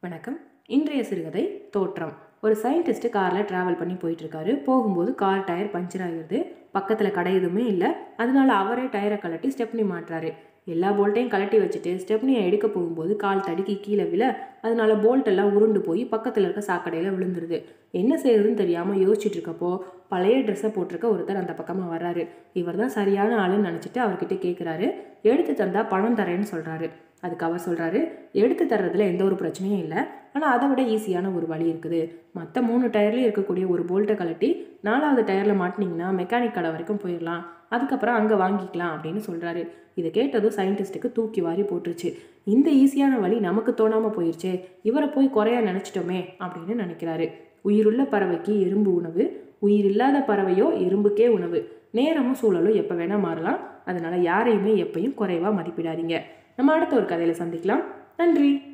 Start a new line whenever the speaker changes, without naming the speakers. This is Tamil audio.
வணக்கம் இன்றைய சிறுகதை தோற்றம் ஒரு சயின்டிஸ்ட் காரில் ட்ராவல் பண்ணி போயிட்டு இருக்காரு போகும்போது கார் டயர் பஞ்சர் ஆகிடுது பக்கத்தில் கடை எதுவுமே இல்லை அதனால அவரே டயரை கழட்டி ஸ்டெப்னி மாட்டுறாரு எல்லா போல்ட்டையும் கழட்டி வச்சுட்டு ஸ்டெப்னியை எடுக்க போகும்போது கால் தடுக்கி கீழே விழ அதனால போல்ட் எல்லாம் உருண்டு போய் பக்கத்தில் இருக்க சாக்கடையில் விழுந்துருது என்ன செய்யறதுன்னு தெரியாமல் யோசிச்சுட்டு இருக்கப்போ பழைய ட்ரெஸ்ஸை போட்டிருக்க ஒருத்தர் அந்த பக்கமாக வர்றாரு இவர் தான் சரியான ஆளுன்னு நினச்சிட்டு அவர்கிட்ட கேட்குறாரு எடுத்து தந்தா பணம் தரேன்னு சொல்கிறாரு அதுக்கு அவர் சொல்கிறாரு எடுத்து தர்றதுல எந்த ஒரு பிரச்சனையும் இல்லை ஆனால் அதை விட ஈஸியான ஒரு வழி இருக்குது மற்ற மூணு டயர்லேயும் இருக்கக்கூடிய ஒரு போல்ட்டை கழட்டி நாலாவது டயரில் மாட்டினீங்கன்னா மெக்கானிக் கடை வரைக்கும் போயிடலாம் அதுக்கப்புறம் அங்கே வாங்கிக்கலாம் அப்படின்னு சொல்கிறாரு இதை கேட்டதும் சயின்டிஸ்ட்டுக்கு தூக்கி வாரி போட்டுருச்சு இந்த ஈஸியான வழி நமக்கு தோணாமல் போயிடுச்சே இவரை போய் குறையா நினச்சிட்டோமே அப்படின்னு நினைக்கிறாரு உயிருள்ள பறவைக்கு எறும்பு உணவு உயிர் இல்லாத பறவையோ எறும்புக்கே உணவு நேரமும் சூழலும் எப்போ வேணால் மாறலாம் அதனால யாரையுமே எப்பயும் குறைவாக மதிப்பிடாதீங்க நம்ம அடுத்த ஒரு கதையில் சந்திக்கலாம் நன்றி